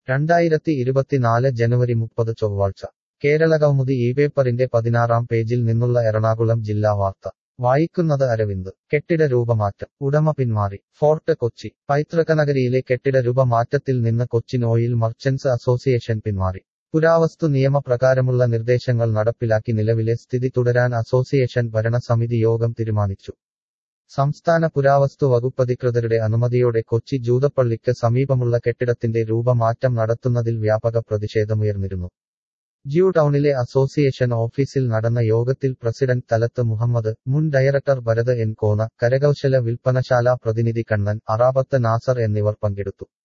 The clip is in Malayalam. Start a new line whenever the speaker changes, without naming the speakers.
രണ്ടായിരത്തി ഇരുപത്തിനാല് ജനുവരി മുപ്പത് ചൊവ്വാഴ്ച കേരള കൗമുദി ഈ പേപ്പറിന്റെ പതിനാറാം പേജിൽ നിന്നുള്ള എറണാകുളം ജില്ലാ വാർത്ത വായിക്കുന്നത് അരവിന്ദ് കെട്ടിട രൂപമാറ്റം ഉടമ പിന്മാറി ഫോർട്ട് കൊച്ചി പൈതൃകനഗരിയിലെ കെട്ടിട രൂപമാറ്റത്തിൽ നിന്ന് കൊച്ചിൻ ഓയിൽ മർച്ചന്റ്സ് അസോസിയേഷൻ പിന്മാറി പുരാവസ്തു നിയമപ്രകാരമുള്ള നിർദ്ദേശങ്ങൾ നടപ്പിലാക്കി നിലവിലെ സ്ഥിതി തുടരാൻ അസോസിയേഷൻ ഭരണസമിതി യോഗം തീരുമാനിച്ചു സംസ്ഥാന പുരാവസ്തു വകുപ്പധികൃതരുടെ അനുമതിയോടെ കൊച്ചി ജൂതപ്പള്ളിക്ക് സമീപമുള്ള കെട്ടിടത്തിന്റെ രൂപമാറ്റം നടത്തുന്നതിൽ വ്യാപക പ്രതിഷേധമുയർന്നിരുന്നു ജ്യൂ ടൗണിലെ അസോസിയേഷൻ ഓഫീസിൽ നടന്ന യോഗത്തിൽ പ്രസിഡന്റ് തലത്ത് മുഹമ്മദ് മുൻ ഡയറക്ടർ ഭരത് എൻ കോന കരകൗശല വിൽപ്പനശാല പ്രതിനിധി കണ്ണൻ അറാബത്ത് നാസർ എന്നിവർ പങ്കെടുത്തു